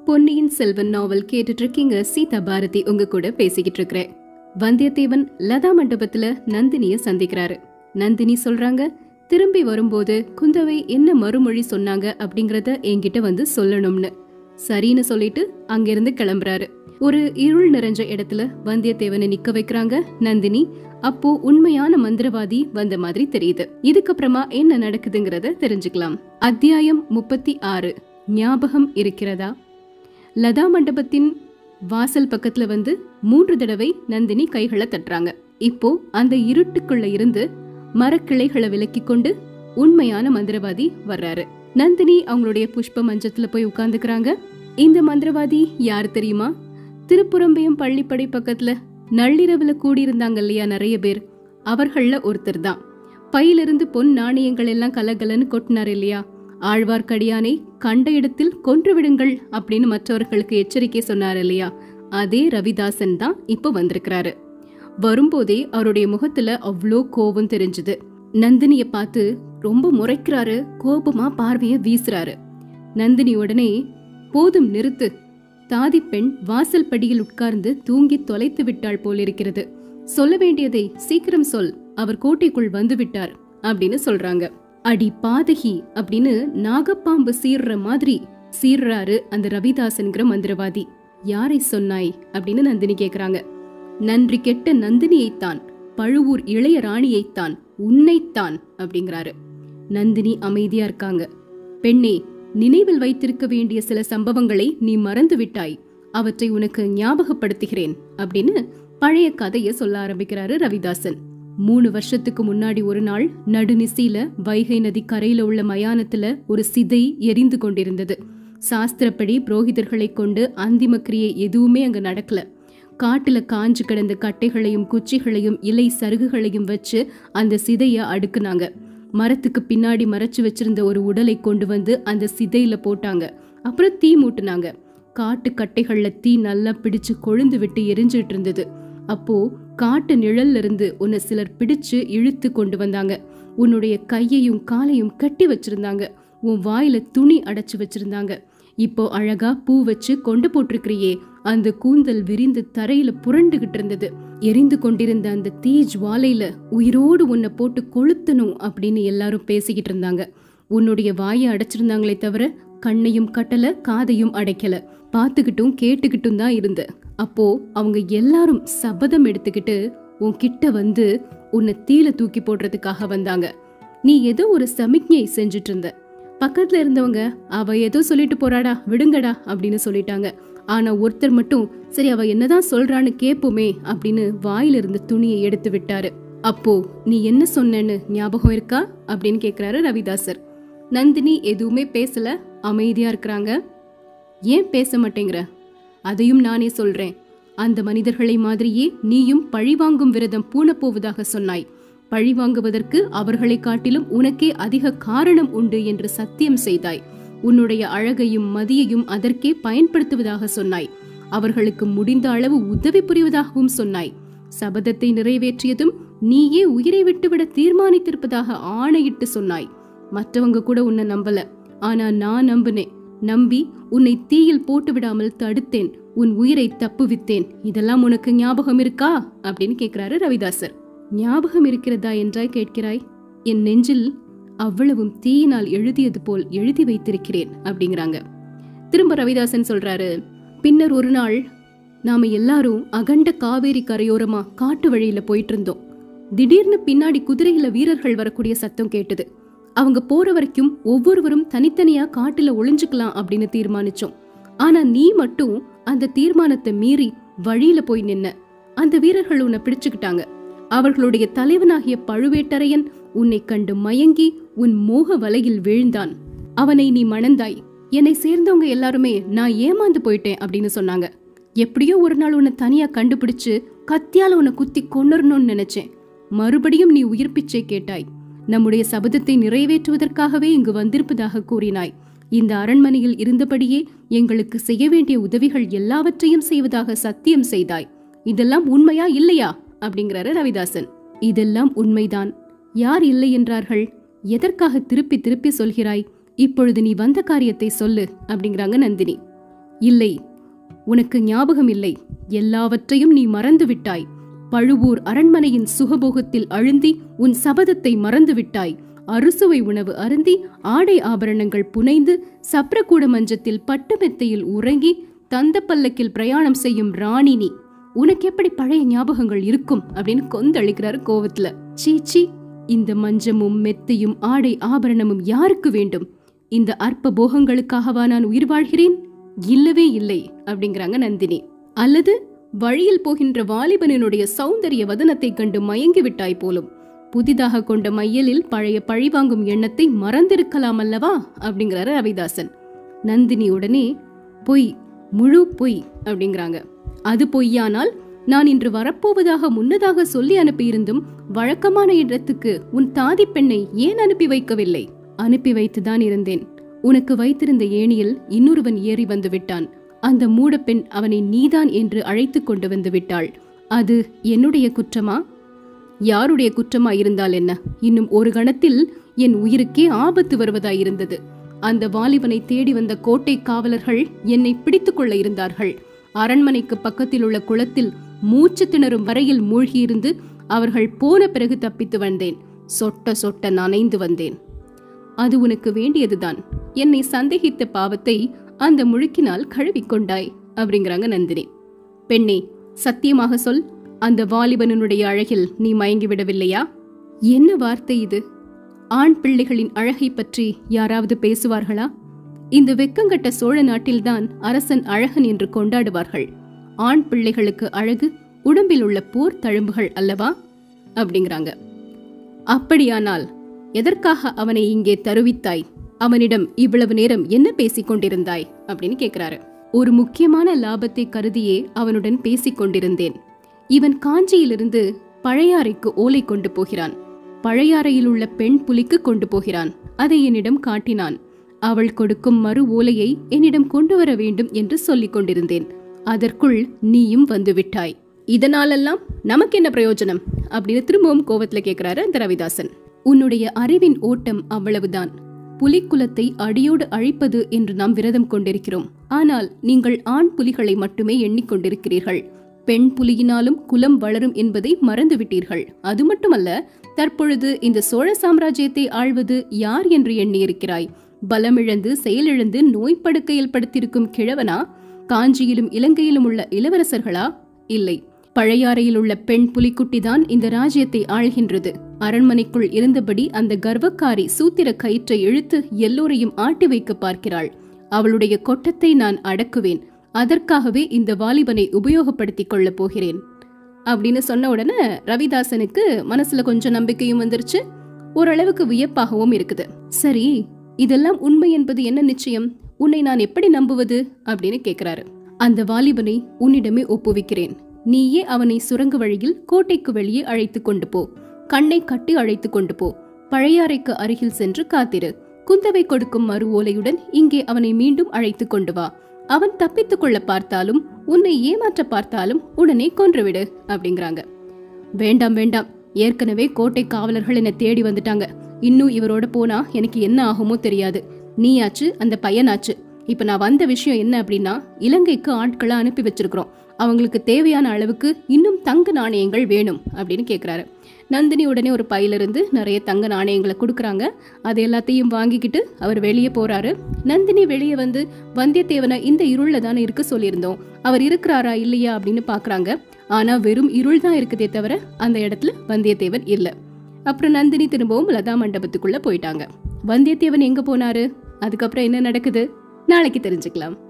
பொன்னியின் செல்வன் நாவல் கேட்டுட்டு இருக்கீங்க சீதா பாரதி உங்க கூட பேசிக்கிட்டு இருக்கிறேன் வந்தியத்தேவன் லதா மண்டபத்துல நந்தினிய சந்திக்கிறாரு நந்தினி சொல்றாங்க திரும்பி வரும்போது குந்தவை என்ன மறுமொழி சொன்னாங்க அப்படிங்கறத என்கிட்ட வந்து சொல்லணும்னு சரின்னு சொல்லிட்டு அங்கிருந்து கிளம்புறாரு ஒரு இருள் நிறைஞ்ச இடத்துல வந்தியத்தேவனை நிக்க வைக்கிறாங்க நந்தினி அப்போ உண்மையான மந்திரவாதி வந்த மாதிரி தெரியுது இதுக்கப்புறமா என்ன நடக்குதுங்கிறத தெரிஞ்சுக்கலாம் அத்தியாயம் முப்பத்தி ஆறு ஞாபகம் இருக்கிறதா லதா மண்டபத்தின் வாசல் பக்கத்துல வந்து மூன்று தடவை நந்தினி கைகளை தட்டுறாங்க இப்போ அந்த இருட்டுக்குள்ள இருந்து மரக்கிளைகளை விலக்கி கொண்டு உண்மையான மந்திரவாதி வர்றாரு நந்தினி அவங்களுடைய புஷ்ப மஞ்சத்துல போய் உட்கார்ந்துக்கிறாங்க இந்த மந்திரவாதி யார் தெரியுமா திருப்புறம்பையும் பள்ளிப்படை பக்கத்துல நள்ளிரவுல கூடியிருந்தாங்க இல்லையா நிறைய பேர் அவர்கள்ல ஒருத்தர் தான் பையிலிருந்து பொன் நாணயங்கள் எல்லாம் கலகலன்னு கொட்டினார் இல்லையா ஆழ்வார்க்கடியானை கண்ட இடத்தில் கொன்று விடுங்கள் அப்படின்னு மற்றவர்களுக்கு எச்சரிக்கை சொன்னார் இல்லையா அதே ரவிதாசன் தான் இப்போ வந்திருக்கிறாரு வரும்போதே அவருடைய முகத்துல அவ்வளோ கோபம் தெரிஞ்சுது நந்தினிய பார்த்து ரொம்ப முறைக்கிறாரு கோபமா பார்வைய வீசுறாரு நந்தினி உடனே போதும் நிறுத்து தாதி பெண் வாசல் படியில் உட்கார்ந்து தூங்கி தொலைத்து விட்டாள் போலிருக்கிறது சொல்ல வேண்டியதை சீக்கிரம் சொல் அவர் கோட்டைக்குள் வந்து விட்டார் அப்படின்னு சொல்றாங்க அடி பாதகி அப்படின்னு நாகப்பாம்பு சீர்ற மாதிரி சீர்றாரு அந்த ரவிதாசன்கிற மந்திரவாதி யாரை சொன்னாய் அப்படின்னு நந்தினி கேக்குறாங்க நன்றி கெட்ட நந்தினியைத்தான் பழுவூர் இளைய ராணியைத்தான் உன்னைத்தான் அப்படிங்கிறாரு நந்தினி அமைதியா இருக்காங்க பெண்ணே நினைவில் வைத்திருக்க வேண்டிய சில சம்பவங்களை நீ மறந்து விட்டாய் அவற்றை உனக்கு ஞாபகப்படுத்துகிறேன் அப்படின்னு பழைய கதைய சொல்ல ஆரம்பிக்கிறாரு ரவிதாசன் மூணு வருஷத்துக்கு முன்னாடி ஒரு நாள் நடுநிசையில வைகை நதி கரையில உள்ள மயானத்துல ஒரு சிதை எரிந்து கொண்டிருந்தது சாஸ்திரப்படி புரோகிதர்களை கொண்டு அந்திம கிரியை எதுவுமே அங்க நடக்கல காட்டுல காஞ்சு கிடந்த கட்டைகளையும் குச்சிகளையும் இலை சருகுகளையும் வச்சு அந்த சிதைய அடுக்குனாங்க மரத்துக்கு பின்னாடி மறைச்சு வச்சிருந்த ஒரு உடலை கொண்டு வந்து அந்த சிதையில போட்டாங்க அப்புறம் தீ மூட்டுனாங்க காட்டு கட்டைகள்ல தீ நல்லா பிடிச்சு கொழுந்து விட்டு எரிஞ்சிட்டு இருந்தது அப்போ காட்டு நிழல்ல இருந்து உன்னை சிலர் பிடிச்சு இழுத்து கொண்டு வந்தாங்க உன்னுடைய கையையும் காலையும் கட்டி வச்சிருந்தாங்க உன் வாயில துணி அடைச்சு வச்சிருந்தாங்க இப்போ அழகா பூ வச்சு கொண்டு போட்டிருக்கிறியே அந்த கூந்தல் விரிந்து தரையில புரண்டுகிட்டு இருந்தது எரிந்து கொண்டிருந்த அந்த தீ ஜுவாலையில உயிரோடு உன்னை போட்டு கொளுத்தணும் அப்படின்னு எல்லாரும் பேசிக்கிட்டு இருந்தாங்க உன்னுடைய வாயை அடைச்சிருந்தாங்களே தவிர கண்ணையும் கட்டல காதையும் அடைக்கல பார்த்துக்கிட்டும் கேட்டுக்கிட்டும் தான் இருந்த அப்போ அவங்க எல்லாரும் சபதம் எடுத்துக்கிட்டு உன்கிட்ட வந்து உன்னை தீல தூக்கி போடுறதுக்காக வந்தாங்க நீ ஏதோ ஒரு சமிக்ஞை செஞ்சுட்டு இருந்த பக்கத்துல இருந்தவங்க அவ ஏதோ சொல்லிட்டு போறாடா விடுங்கடா அப்படின்னு சொல்லிட்டாங்க ஆனா ஒருத்தர் மட்டும் சரி அவ என்னதான் சொல்றான்னு கேப்போமே அப்படின்னு வாயில இருந்த துணியை எடுத்து விட்டாரு அப்போ நீ என்ன சொன்னேன்னு ஞாபகம் இருக்கா அப்படின்னு கேக்குறாரு ரவிதாசர் நந்தினி எதுவுமே பேசல அமைதியா இருக்கிறாங்க ஏன் பேச மாட்டேங்கிற அதையும் நானே சொல்றேன் அந்த மனிதர்களை மாதிரியே நீயும் பழிவாங்கும் விரதம் பூணப் போவதாக சொன்னாய் பழிவாங்குவதற்கு அவர்களை காட்டிலும் உனக்கே அதிக காரணம் உண்டு என்று சத்தியம் செய்தாய் உன்னுடைய அழகையும் மதியையும் அதற்கே பயன்படுத்துவதாக சொன்னாய் அவர்களுக்கு முடிந்த அளவு உதவி புரிவதாகவும் சொன்னாய் சபதத்தை நிறைவேற்றியதும் நீயே உயிரை விட்டுவிட தீர்மானித்திருப்பதாக ஆணையிட்டு சொன்னாய் மற்றவங்க கூட உன்னை நம்பல ஆனா நான் நம்பினேன் நம்பி உன்னை தீயில் போட்டு விடாமல் தடுத்தேன் உன் உயிரை தப்புவித்தேன் இதெல்லாம் உனக்கு ஞாபகம் இருக்கா அப்படின்னு கேக்குறாரு ரவிதாசர் ஞாபகம் இருக்கிறதா என்றாய் கேட்கிறாய் என் நெஞ்சில் அவ்வளவும் தீயினால் எழுதியது போல் எழுதி வைத்திருக்கிறேன் அப்படிங்கிறாங்க திரும்ப ரவிதாசன் சொல்றாரு பின்னர் ஒரு நாள் நாம எல்லாரும் அகண்ட காவேரி கரையோரமா காட்டு வழியில போயிட்டு இருந்தோம் திடீர்னு பின்னாடி குதிரையில வீரர்கள் வரக்கூடிய சத்தம் கேட்டது அவங்க போற வரைக்கும் ஒவ்வொருவரும் தனித்தனியா காட்டுல ஒளிஞ்சுக்கலாம் அப்படின்னு தீர்மானிச்சோம் ஆனா நீ மட்டும் அந்த தீர்மானத்தை மீறி வழியில போய் நின்ன அந்த வீரர்கள் உன்னை பிடிச்சுக்கிட்டாங்க அவர்களுடைய தலைவனாகிய பழுவேட்டரையன் உன்னை கண்டு மயங்கி உன் மோக வலையில் வீழ்ந்தான் அவனை நீ மணந்தாய் என்னை சேர்ந்தவங்க எல்லாருமே நான் ஏமாந்து போயிட்டேன் அப்படின்னு சொன்னாங்க எப்படியோ ஒரு நாள் உன்னை தனியா கண்டுபிடிச்சு கத்தியால உன்னை குத்தி கொன்னரணும்னு நினைச்சேன் மறுபடியும் நீ உயிர் பிச்சை கேட்டாய் நம்முடைய சபதத்தை நிறைவேற்றுவதற்காகவே இங்கு வந்திருப்பதாக கூறினாய் இந்த அரண்மனையில் இருந்தபடியே எங்களுக்கு செய்ய வேண்டிய உதவிகள் எல்லாவற்றையும் செய்வதாக சத்தியம் செய்தாய் இதெல்லாம் உண்மையா இல்லையா அப்படிங்கிறாரு ரவிதாசன் இதெல்லாம் உண்மைதான் யார் இல்லை என்றார்கள் எதற்காக திருப்பி திருப்பி சொல்கிறாய் இப்பொழுது நீ வந்த காரியத்தை சொல்லு அப்படிங்கிறாங்க நந்தினி இல்லை உனக்கு ஞாபகம் இல்லை எல்லாவற்றையும் நீ மறந்து விட்டாய் பழுவூர் அரண்மனையின் சுகபோகத்தில் அழுந்தி உன் சபதத்தை மறந்து விட்டாய் அறுசுவை உணவு அருந்தி ஆடை ஆபரணங்கள் புனைந்து சப்ரக்கூட மஞ்சத்தில் பட்டுமெத்தையில் உறங்கி தந்த பல்லக்கில் பிரயாணம் செய்யும் ராணி நீ உனக்கு எப்படி பழைய ஞாபகங்கள் இருக்கும் அப்படின்னு கொந்தளிக்கிறாரு கோவத்துல சீச்சி இந்த மஞ்சமும் மெத்தையும் ஆடை ஆபரணமும் யாருக்கு வேண்டும் இந்த அற்ப போகங்களுக்காகவா நான் உயிர் வாழ்கிறேன் இல்லவே இல்லை அப்படிங்கிறாங்க நந்தினி அல்லது வழியில் போகின்ற வாலிபனினுடைய சௌந்தரிய வதனத்தை கண்டு மயங்கி விட்டாய் போலும் புதிதாக கொண்ட மையலில் பழைய பழிவாங்கும் எண்ணத்தை மறந்திருக்கலாம் அல்லவா அப்படிங்கிறாரு ரவிதாசன் நந்தினி உடனே பொய் முழு பொய் அப்படிங்கிறாங்க அது பொய்யானால் நான் இன்று வரப்போவதாக முன்னதாக சொல்லி அனுப்பியிருந்தும் வழக்கமான இடத்துக்கு உன் தாதி பெண்ணை ஏன் அனுப்பி வைக்கவில்லை அனுப்பி வைத்துதான் இருந்தேன் உனக்கு வைத்திருந்த ஏணியில் இன்னொருவன் ஏறி வந்து விட்டான் அந்த மூடப்பெண் அவனை நீதான் என்று அழைத்து கொண்டு வந்து விட்டாள் அது என்னுடைய குற்றமா யாருடைய குற்றமா இருந்தால் என்ன இன்னும் ஒரு கணத்தில் என் உயிருக்கே ஆபத்து வருவதாயிருந்தது அந்த வாலிபனை தேடி வந்த கோட்டை காவலர்கள் என்னை பிடித்துக் கொள்ள இருந்தார்கள் அரண்மனைக்கு பக்கத்தில் உள்ள குளத்தில் மூச்சு திணறும் வரையில் மூழ்கியிருந்து அவர்கள் போன பிறகு தப்பித்து வந்தேன் சொட்ட சொட்ட நனைந்து வந்தேன் அது உனக்கு வேண்டியதுதான் என்னை சந்தேகித்த பாவத்தை அந்த முழுக்கினால் கழுவிக்கொண்டாய் அப்படிங்கிறாங்க நந்தினி பெண்ணே சத்தியமாக சொல் அந்த வாலிபனுடைய அழகில் நீ மயங்கி விடவில்லையா என்ன வார்த்தை இது ஆண் பிள்ளைகளின் அழகை பற்றி யாராவது பேசுவார்களா இந்த வெக்கங்கட்ட சோழ நாட்டில்தான் அரசன் அழகன் என்று கொண்டாடுவார்கள் ஆண் பிள்ளைகளுக்கு அழகு உடம்பில் உள்ள போர் தழும்புகள் அல்லவா அப்படிங்கிறாங்க அப்படியானால் எதற்காக அவனை இங்கே தருவித்தாய் அவனிடம் இவ்வளவு நேரம் என்ன பேசிக் கொண்டிருந்தாய் அப்படின்னு கேக்குறாரு ஒரு முக்கியமான லாபத்தை கருதியே அவனுடன் பேசிக் கொண்டிருந்தேன் இவன் காஞ்சியிலிருந்து பழையாறைக்கு ஓலை கொண்டு போகிறான் பழையாறையில் உள்ள பெண் புலிக்கு கொண்டு போகிறான் அதை என்னிடம் காட்டினான் அவள் கொடுக்கும் மறு ஓலையை என்னிடம் கொண்டு வர வேண்டும் என்று சொல்லிக் கொண்டிருந்தேன் அதற்குள் நீயும் வந்து விட்டாய் இதனாலெல்லாம் நமக்கு என்ன பிரயோஜனம் அப்படின்னு திரும்பவும் கோவத்துல கேக்குறாரு அந்த ரவிதாசன் உன்னுடைய அறிவின் ஓட்டம் அவ்வளவுதான் புலிக்குலத்தை அடியோடு அழிப்பது என்று நாம் விரதம் கொண்டிருக்கிறோம் ஆனால் நீங்கள் ஆண் புலிகளை மட்டுமே எண்ணிக்கொண்டிருக்கிறீர்கள் பெண் புலியினாலும் குலம் வளரும் என்பதை மறந்துவிட்டீர்கள் அது மட்டுமல்ல தற்பொழுது இந்த சோழ சாம்ராஜ்யத்தை ஆள்வது யார் என்று எண்ணியிருக்கிறாய் பலமிழந்து செயலிழந்து நோய் படுக்கையில் படுத்திருக்கும் கிழவனா காஞ்சியிலும் இலங்கையிலும் உள்ள இளவரசர்களா இல்லை பழையாறையில் உள்ள பெண் புலிக்குட்டிதான் இந்த ராஜ்யத்தை ஆள்கின்றது அரண்மனைக்குள் இருந்தபடி அந்த கர்வக்காரி சூத்திர கயிற்றை இழுத்து எல்லோரையும் ஆட்டி வைக்க பார்க்கிறாள் அவளுடைய கொட்டத்தை நான் அடக்குவேன் அதற்காகவே இந்த வாலிபனை உபயோகப்படுத்திக் கொள்ளப் போகிறேன் அப்படின்னு சொன்ன உடனே ரவிதாசனுக்கு மனசுல கொஞ்சம் நம்பிக்கையும் வந்துருச்சு ஓரளவுக்கு வியப்பாகவும் இருக்குது சரி இதெல்லாம் உண்மை என்பது என்ன நிச்சயம் உன்னை நான் எப்படி நம்புவது அப்படின்னு கேக்குறாரு அந்த வாலிபனை உன்னிடமே ஒப்புவிக்கிறேன் நீயே அவனை சுரங்க வழியில் கோட்டைக்கு வெளியே அழைத்து கொண்டு போ கண்ணை கட்டி அழைத்து கொண்டு போ பழையாறைக்கு அருகில் சென்று காத்திரு குந்தவை கொடுக்கும் மறு ஓலையுடன் இங்கே அவனை மீண்டும் அழைத்து கொண்டு வா அவன் தப்பித்துக் கொள்ள பார்த்தாலும் உன்னை ஏமாற்ற பார்த்தாலும் உடனே கொன்றுவிடு அப்படிங்கிறாங்க வேண்டாம் வேண்டாம் ஏற்கனவே கோட்டை காவலர்கள் என்னை தேடி வந்துட்டாங்க இன்னும் இவரோட போனா எனக்கு என்ன ஆகுமோ தெரியாது நீயாச்சு அந்த பையனாச்சு இப்ப நான் வந்த விஷயம் என்ன அப்படின்னா இலங்கைக்கு ஆட்களை அனுப்பி வச்சிருக்கிறோம் அவங்களுக்கு தேவையான அளவுக்கு இன்னும் தங்க நாணயங்கள் வேணும் அப்படின்னு கேக்குறாரு நந்தினி உடனே ஒரு பையிலிருந்து நிறைய தங்க நாணயங்களை கொடுக்குறாங்க அது எல்லாத்தையும் வாங்கிக்கிட்டு அவர் வெளியே போறாரு நந்தினி வெளியே வந்து வந்தியத்தேவனை இந்த இருள்ல தானே இருக்க சொல்லியிருந்தோம் அவர் இருக்கிறாரா இல்லையா அப்படின்னு பாக்குறாங்க ஆனா வெறும் இருள் தான் இருக்குதே தவிர அந்த இடத்துல வந்தியத்தேவன் இல்ல அப்புறம் நந்தினி திரும்பவும் லதா மண்டபத்துக்குள்ள போயிட்டாங்க வந்தியத்தேவன் எங்க போனாரு அதுக்கப்புறம் என்ன நடக்குது நாளைக்கு தெரிஞ்சுக்கலாம்